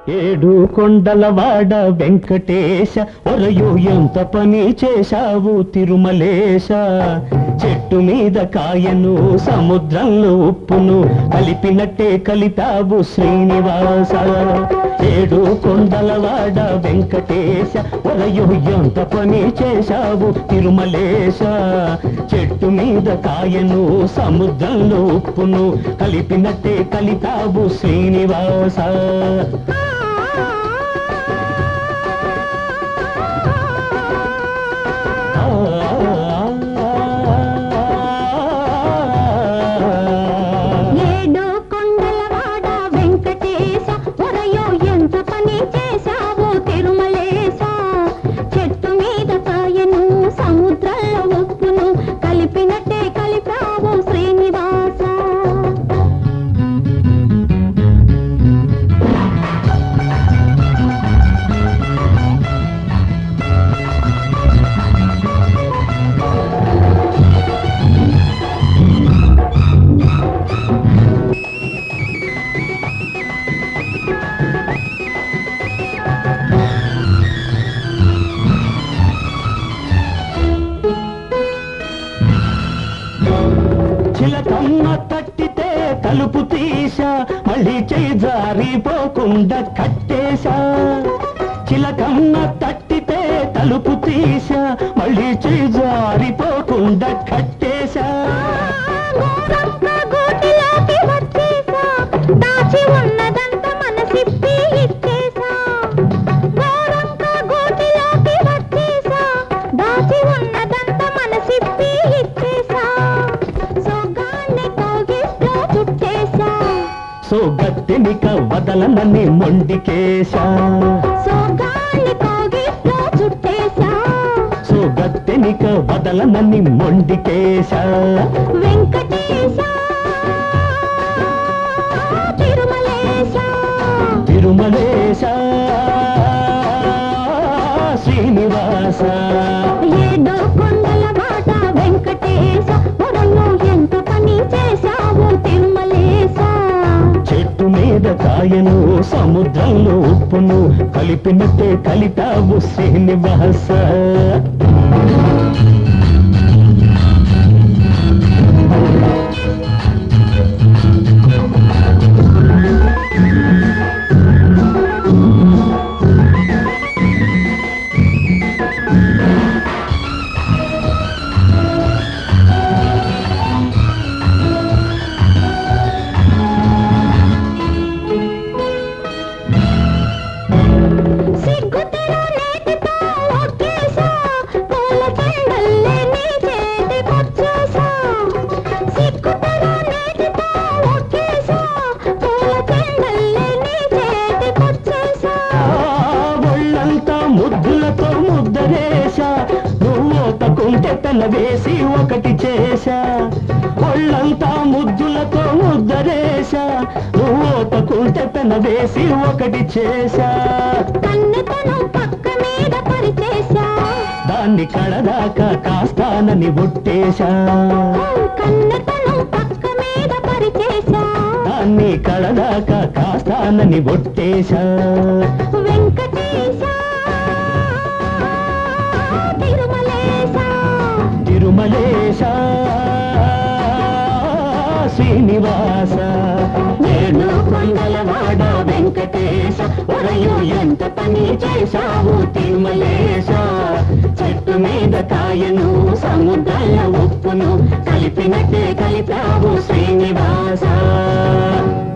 ఏడు కొండలవాడ వెంకటేశ ఒరయు ఎంత పని చేశావు తిరుమలేశ చెట్టు మీద కాయను సముద్రంలో ఉప్పును కలిపినట్టే కలిపావు శ్రీనివాస ఏడు కొండలవాడ వెంకటేశ ఒరయు ఎంత పని చేశావు తిరుమలేశ చెట్టు మీద కాయను సముద్రంలో ఉప్పును కలిపినట్టే కలిపావు శ్రీనివాస ఏడు కొండలవాడ వెంకటేశ ఒరయో ఎంత పని చేశావు తిరుమలేశ చెట్టు మీద కాయను సముద్రంలో ఉప్పును కలిపినట్టే కలిపావు శ్రీనివాస చిలకమ్మ తట్టితే తలుపు తీసా మళ్ళీ చేయి జారిపోకుండా కట్టేశా చిలకమ్మ తట్టితే తలుపు తీసా మళ్ళీ చేయి జారిపోకుండా కట్టేశా గోరక్క గూటిలోకి వచ్చేసా దాచి ఉన్నదంతా మనసిప్పి ఇచ్చేసా గోరక్క గూటిలోకి వచ్చేసా దాచి ఉన్నదంతా మనసిప్పి ఇచ్చేసా సోగాన్ని కోగిట్లో చుట్టేసా సో గత్తెనిక వదలనని మొండికేశా సోగాన్ని కోగిట్లో చుట్టేసా సో గత్తెనిక వదలనని మొండికేశా వెంకటేశ తిరుమలేశ తిరుమలేశ శ్రీనివాస ఏడో కొండల బాట వెంకటేశ పొరలో ఎంత పని చేశావు తిరుమలేశ చెట్టు మీద కాయను సముద్రంలో ఉప్పును కలిపినట్టే కలిపావు శ్రీనివాస సిగ్గుతెర నేటితో ఒక్కేశా పూల చెండల్లే నీ చేతికొచ్చేశా సిగ్గుతెర నేటితో ఒక్కేశా పూల చెండల్లే నీ చేతికొచ్చేశా ఒళ్ళంతా ముద్దులతో ముద్దరేశా నువ్వు తకుంటే తల వేసి ఒకటి చేశా ఒళ్ళంతా ముద్దులతో ముద్దరేశా నువ్వు తకుంటే పెన వేసి ఒకటి చేశా కన్నెతనం పక్క మీద పరిచేశా దాన్ని కడదాకా కాస్తానని ఒట్టేశా కన్నెతనం పక్క మీద పరిచేశా దాన్ని కడదాకా కాస్తానని ఒట్టేశా వెంకటేశ తిరుమలేశ తిరుమలేశ శ్రీనివాస ఏడు కొండలవాడ వెంకటేశ ఒరయు ఎంత పని చేశావు తిరుమలేశ చెట్టు మీద కాయను సముద్రాల ఉప్పును కలిపినట్టే కలిపావు శ్రీనివాస